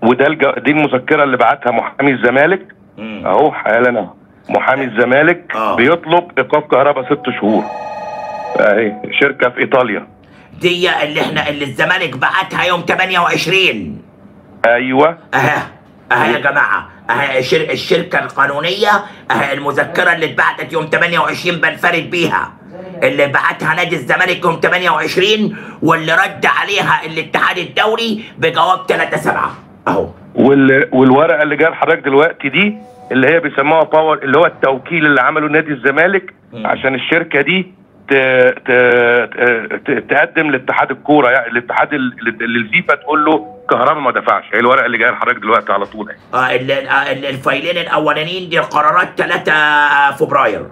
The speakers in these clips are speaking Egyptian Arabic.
وده الج... دي المذكره اللي بعتها محامي الزمالك مم. اهو حالا اهو محامي الزمالك آه. بيطلب ايقاف كهرباء ست شهور اهي شركه في ايطاليا دي اللي احنا اللي الزمالك بعتها يوم 28 ايوه اها اها يا جماعه اها الشر... الشركه القانونيه اها المذكره اللي اتبعتت يوم 28 بنفرد بيها اللي بعتها نادي الزمالك يوم 28 واللي رد عليها الاتحاد الدولي بجواب 3 7 اهو وال... والورقه اللي جايه لحضرتك دلوقتي دي اللي هي بيسموها باور اللي هو التوكيل اللي عمله نادي الزمالك مم. عشان الشركه دي ت... ت... ت... تقدم لاتحاد الكوره يعني الاتحاد ال- اللي الفيفا تقول له كهرباء ما دفعش هي الورقه اللي جايه لحضرتك دلوقتي على طول آه ال- آه، ال- الفايلين الاولانيين دي قرارات 3 فبراير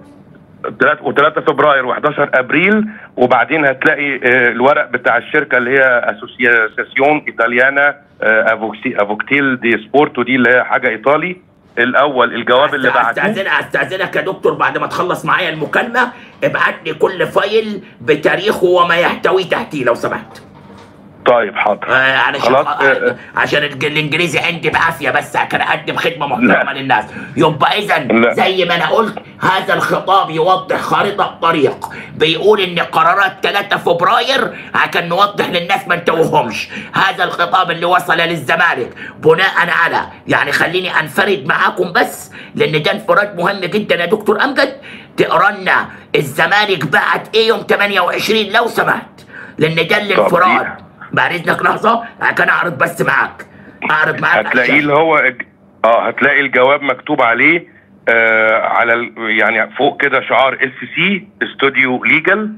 و3 فبراير و11 ابريل وبعدين هتلاقي آه، الورق بتاع الشركه اللي هي اسوسياسيون ايطاليانا آه، افوكسي افوكتيل دي سبورتو دي اللي هي حاجه ايطالي الاول الجواب اللي بعته استاذنك استاذنك يا دكتور بعد ما تخلص معايا المكالمه ابعت لي كل فايل بتاريخه وما يحتويه تحتيه لو سمحت طيب حاضر آه علشان خلاص، آه آه، عشان الج- الانجليزي عندي بعافيه بس عشان اقدم خدمه محترمه لا. للناس يبقى اذا لا. زي ما انا قلت هذا الخطاب يوضح خارطه طريق بيقول ان قرارات 3 فبراير عشان نوضح للناس ما نتوهمش هذا الخطاب اللي وصل للزمالك بناء على يعني خليني انفرد معاكم بس لان ده انفراد مهم جدا يا دكتور امجد تقرا لنا الزمالك بعت ايه يوم 28 لو سمحت لان ده الانفراد بعد اذنك لحظه عشان اعرض بس معاك اعرض معاك هتلاقيه عشان- اللي هو الج- اه هتلاقي الجواب مكتوب عليه آه على ال- يعني فوق كده شعار اس سي استوديو ليجل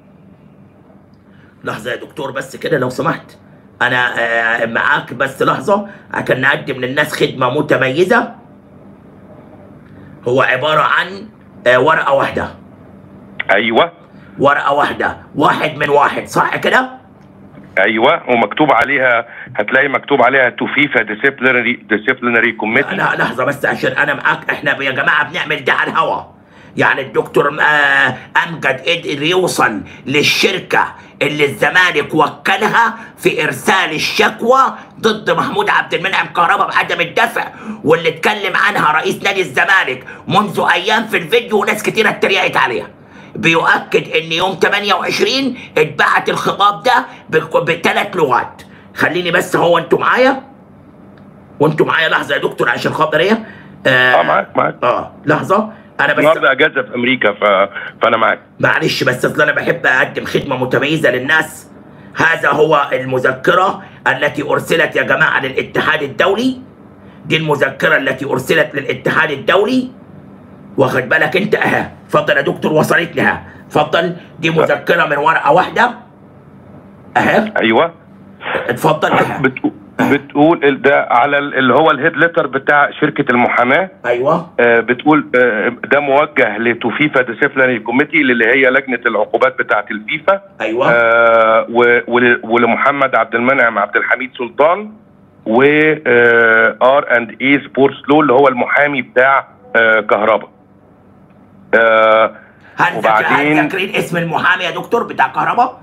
لحظه يا دكتور بس كده لو سمحت انا آه، معاك بس لحظه عشان نقدم للناس خدمه متميزه هو عباره عن آه، ورقه واحده ايوه ورقه واحده واحد من واحد صح كده ايوه ومكتوب عليها هتلاقي مكتوب عليها تو فيفا ديسيبلينري ديسيبلينري كوميتي لا لحظه بس عشان انا معاك احنا يا جماعه بنعمل ده على الهوا يعني الدكتور آه، امجد قدر يوصل للشركه اللي الزمالك وكلها في ارسال الشكوى ضد محمود عبد المنعم كهربا بعدم الدفع واللي اتكلم عنها رئيس نادي الزمالك منذ ايام في الفيديو وناس كتيره اتريقت عليها بيؤكد ان يوم 28 اتبعت الخطاب ده بثلاث لغات خليني بس هو انتوا معايا وانتوا معايا لحظه يا دكتور عشان خاطر ايه اه معاك معاك اه لحظه انا بس النهارده اجازه في امريكا ف... فانا معاك معلش بس اصل انا بحب اقدم خدمه متميزه للناس هذا هو المذكره التي ارسلت يا جماعه للاتحاد الدولي دي المذكره التي ارسلت للاتحاد الدولي واخد بالك انت اها اتفضل يا دكتور وصلت لها اتفضل دي مذكره من ورقه واحده اها ايوه اتفضل اها بتقول بتقول ال- ده على ال- اللي هو الهيد ليتر بتاع شركه المحاماه ايوه آه، بتقول آه، ده موجه لتو فيفا ديسيبلينري كوميتي اللي هي لجنه العقوبات بتاعه الفيفا ايوه آه، و- ول- ولمحمد عبد المنعم عبد الحميد سلطان و ار اند اي سبورتس لو اللي هو المحامي بتاع آه، كهربا آه، هل ذاك- هل وبعدين- فاكرين اسم المحامي يا دكتور بتاع كهرباء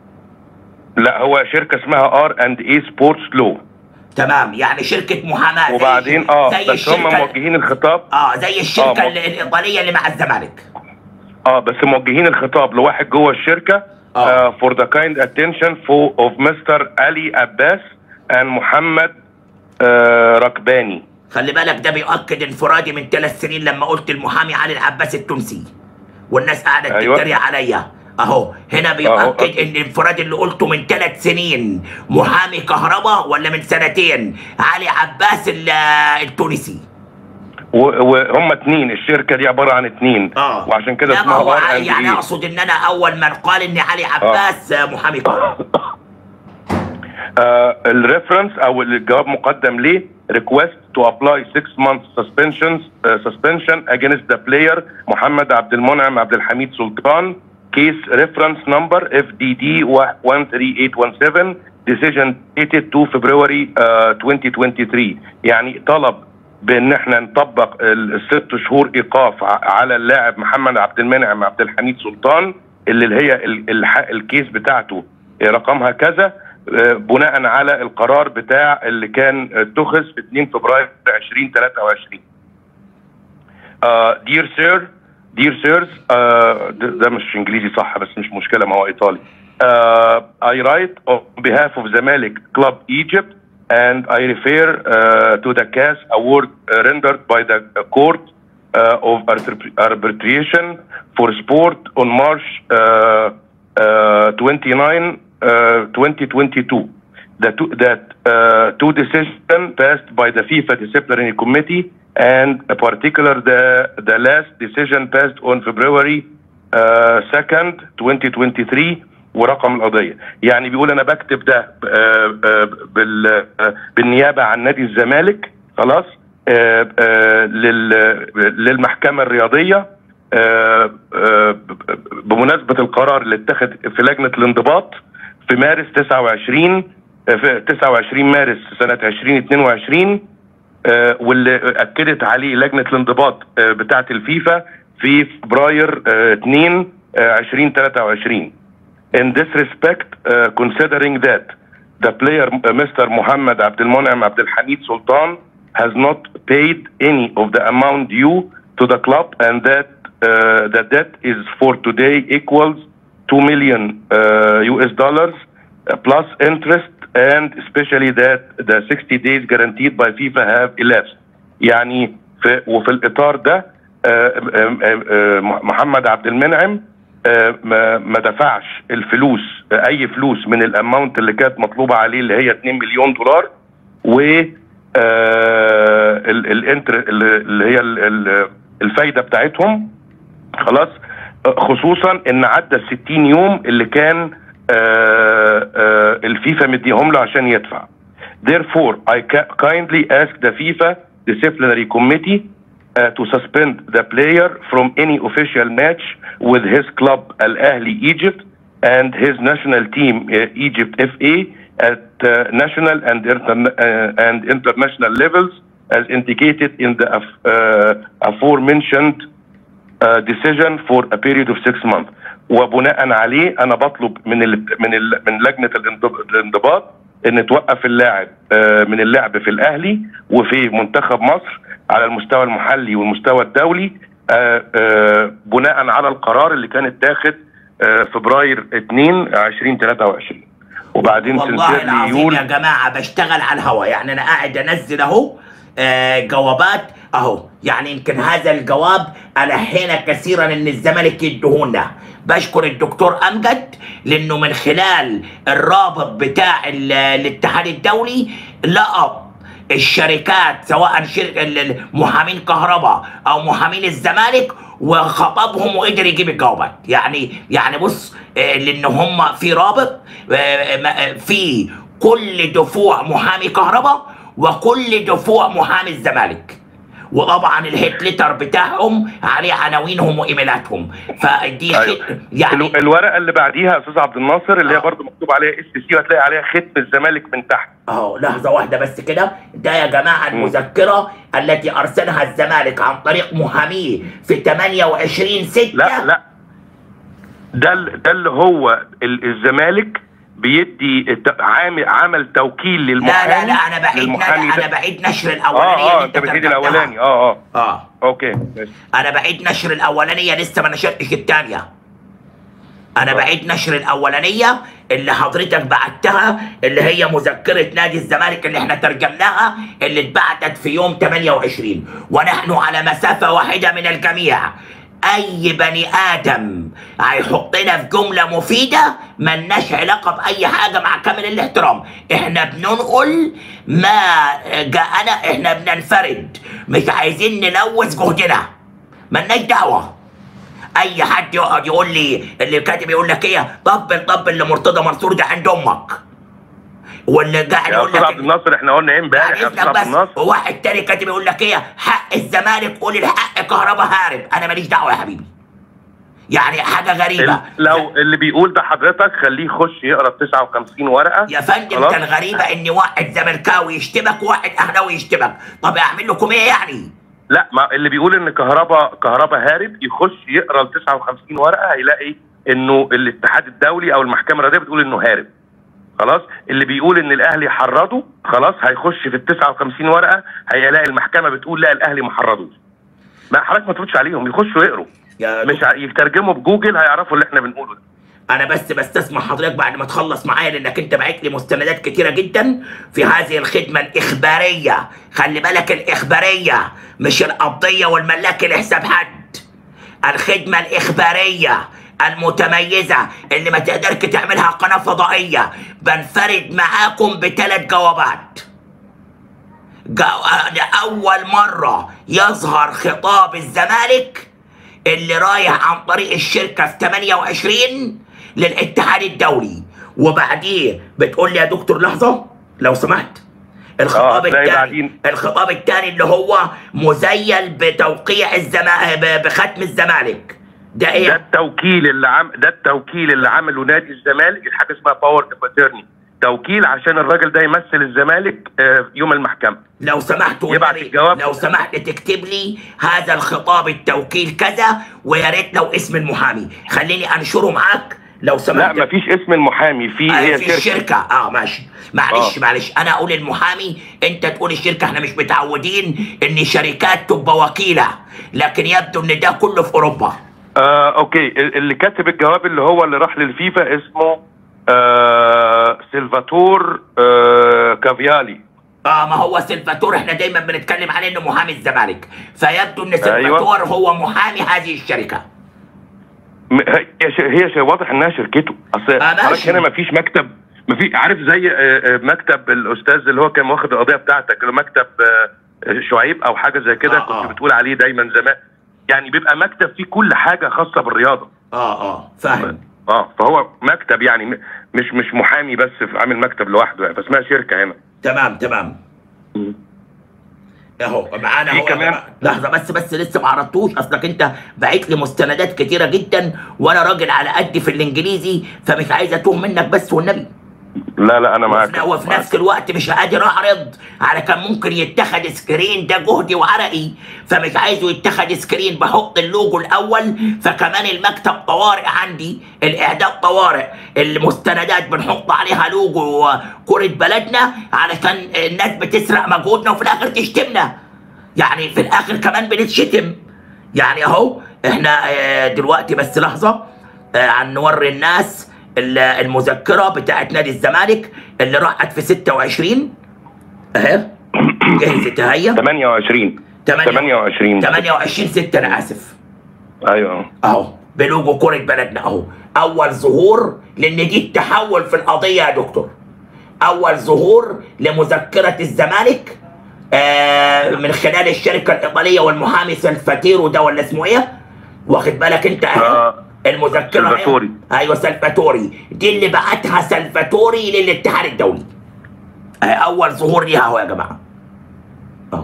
لا هو شركه اسمها ار اند اي سبورتس لو تمام يعني شركه محاماه زي- وبعدين اه زي بس هم الشركة- موجهين الخطاب اه زي الشركه آه، ال- الايطاليه اللي مع الزمالك اه بس موجهين الخطاب لواحد جوه الشركه آه. فور ذا كايند اتنشن اوف مستر علي عباس اند محمد آه ركباني خلي بالك ده بيؤكد انفرادي من ثلاث سنين لما قلت المحامي علي العباس التونسي والناس قاعده أيوة. تتريق عليا اهو هنا بيؤكد ان الانفراد اللي قلته من ثلاث سنين محامي كهرباء ولا من سنتين علي عباس ال- التونسي و- وهم اتنين الشركه دي عباره عن اتنين اه وعشان كده لا ما اسمها هو ار ع- اند يعني اي اقصد ان انا اول من قال ان علي عباس آه. محامي كهرباء الريفرنس او الجواب مقدم ليه request to apply 6 months suspensions uh, suspension against the player محمد عبد المنعم عبد الحميد سلطان case reference number FDD 13817 decision dated 2 February uh, 2023 يعني طلب بان احنا نطبق ال- الست شهور ايقاف ع- على اللاعب محمد عبد المنعم عبد الحميد سلطان اللي هي ال- الح- الكيس بتاعته رقمها كذا آه، بناء على القرار بتاع اللي كان اتخذ في 2 فبراير 2023 دير سير دير سيرز ده مش انجليزي صح بس مش مشكله ما هو ايطالي uh, I write on behalf of Zamalek Club Egypt and I refer uh, to the CAS award uh, rendered by the Court uh, of Arbit- Arbitration for Sport on March uh, uh, 29, uh, 2022. The two, that uh, two decisions passed by the FIFA Disciplinary Committee and in particular the, the last decision passed on February uh, 2nd 2023 ورقم القضيه يعني بيقول انا بكتب ده آه، آه، بال- آه، بالنيابه عن نادي الزمالك خلاص آه، آه، لل- للمحكمه الرياضيه آه، آه، ب- بمناسبه القرار اللي اتخذ في لجنه الانضباط في مارس 29 آه، في 29 مارس سنه 2022 آه، واللي اكدت عليه لجنه الانضباط آه، بتاعه الفيفا في فبراير آه، 2 آه، 2023 In this respect, uh, considering that the player uh, Mr. Mohammed Abdelmonem Abdelhamid Sultan has not paid any of the amount due to the club and that uh, the debt is for today equals 2 million uh, US dollars uh, plus interest and especially that the 60 days guaranteed by FIFA have elapsed. يعني في وفي الاطار ده آه، آه، آه، آه، محمد عبد المنعم آه، ما ما دفعش الفلوس آه، اي فلوس من الاماونت اللي كانت مطلوبه عليه اللي هي 2 مليون دولار و آه، ال- الانتر اللي هي ال- ال- الفايده بتاعتهم خلاص آه، خصوصا ان عدى ال 60 يوم اللي كان آه، آه، الفيفا مديهم له عشان يدفع Therefore, I ca- kindly ask the FIFA disciplinary committee uh, to suspend the player from any official match with his club Al Ahli Egypt and his national team uh, Egypt FA at uh, national and, interna- uh, and international levels as indicated in the af- uh, aforementioned uh, decision for a period of six months وبناء عليه انا بطلب من ال من ال من لجنه الانضب- الانضباط ان توقف اللاعب آه، من اللعب في الاهلي وفي منتخب مصر على المستوى المحلي والمستوى الدولي آه، آه، بناء على القرار اللي كان اتاخد آه، فبراير 2 2023 وبعدين والله سنسيرلي العظيم يقول يا جماعه بشتغل على الهوا يعني انا قاعد انزل اهو آه جوابات اهو يعني يمكن هذا الجواب الحين كثيرا ان الزمالك يدهونا بشكر الدكتور امجد لانه من خلال الرابط بتاع ال- الاتحاد الدولي لقى الشركات سواء شركه ال- ال- محامين كهرباء او محامين الزمالك وخطبهم وقدر يجيب الجوابات يعني يعني بص آه، لان هم في رابط آه، ما- آه، في كل دفوع محامي كهرباء وكل دفوع محامي الزمالك وطبعا الهيت ليتر بتاعهم عليه عناوينهم وايميلاتهم فدي أيوة. خ- يعني ال- الورقه اللي بعديها يا استاذ عبد الناصر اللي هي آه. برضه مكتوب عليها اس سي وهتلاقي عليها ختم الزمالك من تحت اهو لحظة واحدة بس كده ده يا جماعة المذكرة التي أرسلها الزمالك عن طريق محاميه في 28 6 لا لا ده ال- ده اللي هو ال- الزمالك بيدي الت- عامل عمل توكيل لا للمحامي لا لا أنا بعيد للمحامي أنا ده. بعيد نشر الأولانية اه اه اللي انت بتعيد ترجمتها. الاولاني اه اه اه اوكي ماشي. أنا بعيد نشر الأولانية لسه ما نشرتش الثانية أنا آه. بعيد نشر الأولانية اللي حضرتك بعتها اللي هي مذكرة نادي الزمالك اللي احنا ترجمناها اللي اتبعتت في يوم 28 ونحن على مسافة واحدة من الجميع أي بني آدم هيحطنا في جملة مفيدة ملناش علاقة بأي حاجة مع كامل الاحترام احنا بننقل ما جاءنا احنا بننفرد مش عايزين نلوث جهدنا ملناش دعوة اي حد يقعد يقول لي اللي كاتب يقول لك ايه طبل طبل لمرتضى منصور ده عند امك واللي قاعد يا يقول استاذ عبد لك الناصر احنا قلنا ايه امبارح بعد يا استاذ اذنك عبد بس الناصر وواحد تاني كاتب يقول لك ايه حق الزمالك قول الحق كهربا هارب انا ماليش دعوه يا حبيبي يعني حاجه غريبه ال- لو اللي بيقول ده حضرتك خليه يخش يقرا ال 59 ورقه يا فندم خلاص؟ ده الغريبه ان واحد زملكاوي يشتمك وواحد اهلاوي يشتمك طب اعمل لكم ايه يعني لا ما اللي بيقول ان كهربا كهربا هارب يخش يقرا ال 59 ورقه هيلاقي انه الاتحاد الدولي او المحكمه الرياضيه بتقول انه هارب خلاص اللي بيقول ان الاهلي حرضه خلاص هيخش في ال 59 ورقه هيلاقي المحكمه بتقول لا الاهلي ما حرضوش ما حضرتك ما تردش عليهم يخشوا يقروا يا مش ع- يترجموا بجوجل هيعرفوا اللي احنا بنقوله ده انا بس بستسمح حضرتك بعد ما تخلص معايا لانك انت بعت لي مستندات كتيره جدا في هذه الخدمه الاخباريه خلي بالك الاخباريه مش القضيه والملاك لحساب حد الخدمه الاخباريه المتميزة اللي ما تقدرش تعملها قناة فضائية بنفرد معاكم بثلاث جوابات جا- لأول مرة يظهر خطاب الزمالك اللي رايح عن طريق الشركة في 28 للاتحاد الدولي وبعديه بتقول لي يا دكتور لحظة لو سمحت الخطاب هتلاقي الثاني بعدين. الخطاب الثاني اللي هو مزيل بتوقيع الزما ب- بختم الزمالك ده ده ايه؟ التوكيل اللي عم ده التوكيل اللي عمله نادي الزمالك حاجه اسمها باور اترني توكيل عشان الراجل ده يمثل الزمالك آه، يوم المحكمه لو سمحت يبعت والنبي، الجواب. لو سمحت تكتب لي هذا الخطاب التوكيل كذا ويا ريت لو اسم المحامي خليني انشره معاك لو لا سمحت مفيش اسم المحامي في آه، هي في شركه الشركة اه ماشي معلش آه. معلش انا اقول المحامي انت تقول الشركة احنا مش متعودين ان شركات تبقى وكيلة لكن يبدو ان ده كله في اوروبا آه اوكي ال- اللي كاتب الجواب اللي هو اللي راح للفيفا اسمه آه سيلفاتور آه كافيالي اه ما هو سلفاتور احنا دايما بنتكلم عليه انه محامي الزمالك فيبدو ان سلفاتور هو محامي هذه الشركة م- هي ش- هي ش- واضح انها شركته اصل آه، ماشي. حضرتك هنا مفيش مكتب مفي عارف زي آه، آه، مكتب الاستاذ اللي هو كان واخد القضيه بتاعتك اللي هو مكتب آه، شعيب او حاجه زي كده آه، كنت آه. بتقول عليه دايما زمان يعني بيبقى مكتب فيه كل حاجه خاصه بالرياضه اه اه فاهم اه فهو مكتب يعني م- مش مش محامي بس في عامل مكتب لوحده يعني فاسمها شركه هنا تمام تمام اهو معانا في هو كمان- كمان لحظه بس بس لسه ما عرضتوش اصلك انت باعت لي مستندات كتيره جدا وانا راجل على قد في الانجليزي فمش عايز اتوه منك بس والنبي لا لا انا معاك وفي, وفي نفس الوقت مش قادر اعرض على كان ممكن يتخذ سكرين ده جهدي وعرقي فمش عايزه يتخذ سكرين بحط اللوجو الاول فكمان المكتب طوارئ عندي الاعداد طوارئ المستندات بنحط عليها لوجو كرة بلدنا علشان الناس بتسرق مجهودنا وفي الاخر تشتمنا يعني في الاخر كمان بنتشتم يعني اهو احنا آه، دلوقتي بس لحظه آه، هنوري الناس ال- المذكره بتاعت نادي الزمالك اللي راحت في 26 اهي جهزت اهي 28 28 28 6 انا اسف ايوه اهو بلوجو كرة بلدنا اهو اول ظهور لان دي التحول في القضية يا دكتور اول ظهور لمذكرة الزمالك آه من خلال الشركة الايطالية والمحامي سلفاتيرو ده ولا اسمه ايه واخد بالك انت اهي آه. المذكرة أهي. سلفاتوري. ايوه سلفاتوري دي اللي بعتها سلفاتوري للاتحاد الدولي آه اول ظهور ليها اهو يا جماعة اهو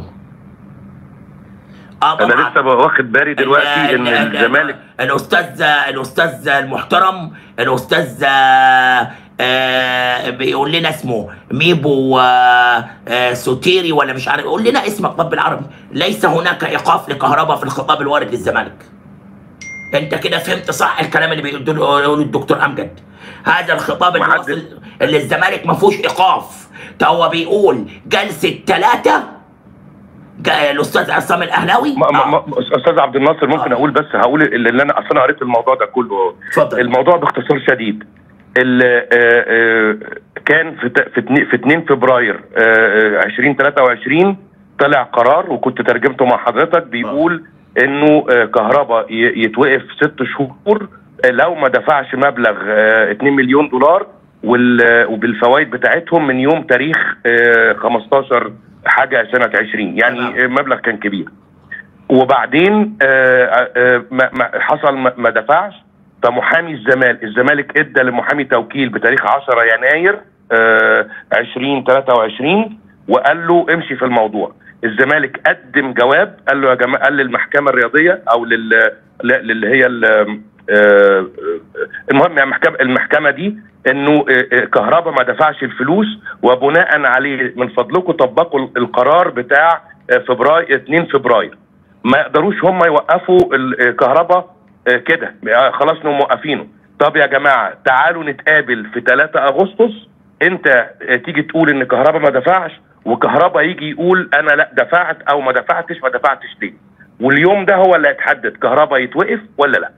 اه انا طبعاً. لسه واخد بالي دلوقتي ان ال- ال- الزمالك الاستاذ الاستاذ المحترم الاستاذ آه، آه، بيقول لنا اسمه ميبو آه، آه، سوتيري ولا مش عارف قول لنا اسمك طب بالعربي ليس هناك ايقاف لكهرباء في الخطاب الوارد للزمالك انت كده فهمت صح الكلام اللي بيقوله الدكتور امجد هذا الخطاب اللي, محدد. وصل اللي الزمالك ما فيهوش ايقاف ده هو بيقول جلسه ثلاثه الاستاذ عصام الاهلاوي ما ما آه. ما استاذ عبد الناصر ممكن آه. اقول بس هقول اللي اللي انا اصل انا قريت الموضوع ده كله اتفضل. الموضوع باختصار شديد ال- آه، آه، كان في ت- في اتنين- في 2 فبراير آه، آه، 2023 طلع قرار وكنت ترجمته مع حضرتك بيقول انه آه، كهرباء ي- يتوقف ست شهور آه، لو ما دفعش مبلغ آه، 2 مليون دولار وال- وبالفوائد بتاعتهم من يوم تاريخ آه، 15 حاجه سنه 20 يعني تمام. آه، مبلغ كان كبير وبعدين آه، آه، ما ما حصل ما ما دفعش فمحامي الزمالك الزمالك ادى لمحامي توكيل بتاريخ 10 يناير آه، 2023 وقال له امشي في الموضوع الزمالك قدم جواب قال له يا جماعه قال للمحكمه الرياضيه او لل ل- للي هي ال- آه، آه، المهم يعني المحكمه المحكمه دي انه آه، آه، كهرباء ما دفعش الفلوس وبناء عليه من فضلكم طبقوا القرار بتاع آه، فبراير 2 فبراير ما يقدروش هم يوقفوا الكهرباء آه، كده آه، خلاص انهم موقفينه طب يا جماعه تعالوا نتقابل في 3 اغسطس انت تيجي تقول ان كهربا ما دفعش وكهربا يجي يقول انا لا دفعت او ما دفعتش ما دفعتش ليه واليوم ده هو اللي هيتحدد كهربا يتوقف ولا لا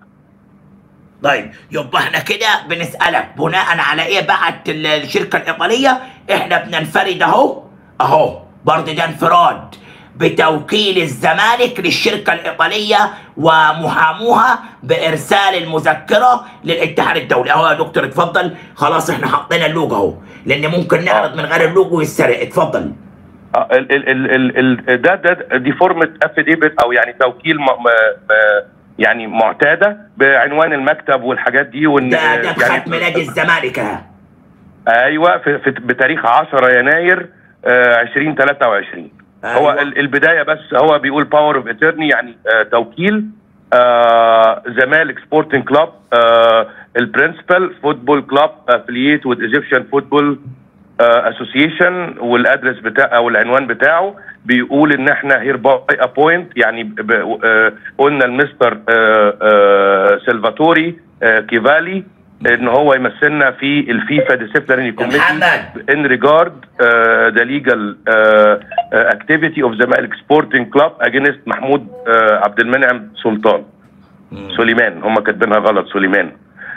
طيب يبقى احنا كده بنسألك بناء على ايه بعت ال- الشركة الإيطالية احنا بننفرد اهو اهو برضه ده انفراد بتوكيل الزمالك للشركة الإيطالية ومحاموها بإرسال المذكرة للاتحاد الدولي اهو يا دكتور اتفضل خلاص احنا حطينا اللوجو اهو لأن ممكن نعرض من غير اللوجو يتسرق اتفضل آه، ال ال ال ال ال ده ده دي فورمة افيديفيت او يعني توكيل م م م- يعني معتاده بعنوان المكتب والحاجات دي وان ده ده يعني ختم نادي الزمالك اهي ايوه في في بتاريخ 10 يناير آه، 2023 هو أيوة. ال- البدايه بس هو بيقول باور اوف اترني يعني آه، توكيل آه، زمالك سبورتنج كلاب البرنسبل فوتبول كلاب افلييت وذ ايجيبشن فوتبول اسوسيشن والادرس بتاع او العنوان بتاعه بيقول ان احنا هير باي ابوينت يعني ب- ب- آه، قلنا المستر آه، آه، سلفاتوري آه، كيفالي ان هو يمثلنا في الفيفا ديسيبلينري كوميتي محمد. in regard uh, the legal uh, uh, activity of Zamalek Sporting Club against محمود uh, عبد المنعم سلطان سليمان هم كاتبينها غلط سليمان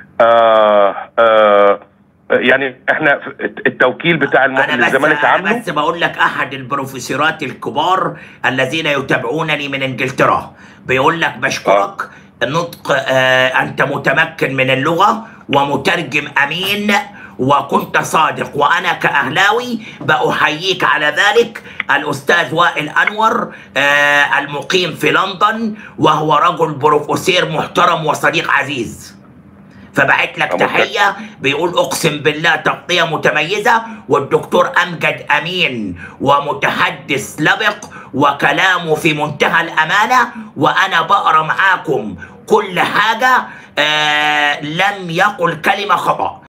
آه آه يعني احنا في- التوكيل بتاع الم... انا اللي بس الزمالك انا عامله بس بقول لك احد البروفيسورات الكبار الذين يتابعونني من انجلترا بيقول لك بشكرك نطق آه انت متمكن من اللغه ومترجم امين وكنت صادق وانا كاهلاوي باحييك على ذلك الاستاذ وائل انور آه المقيم في لندن وهو رجل بروفيسور محترم وصديق عزيز فبعت لك أبو تحية بيقول أقسم بالله تغطية متميزة والدكتور أمجد أمين ومتحدث لبق وكلامه في منتهى الأمانة وأنا بقرأ معاكم كل حاجة آه لم يقل كلمة خطأ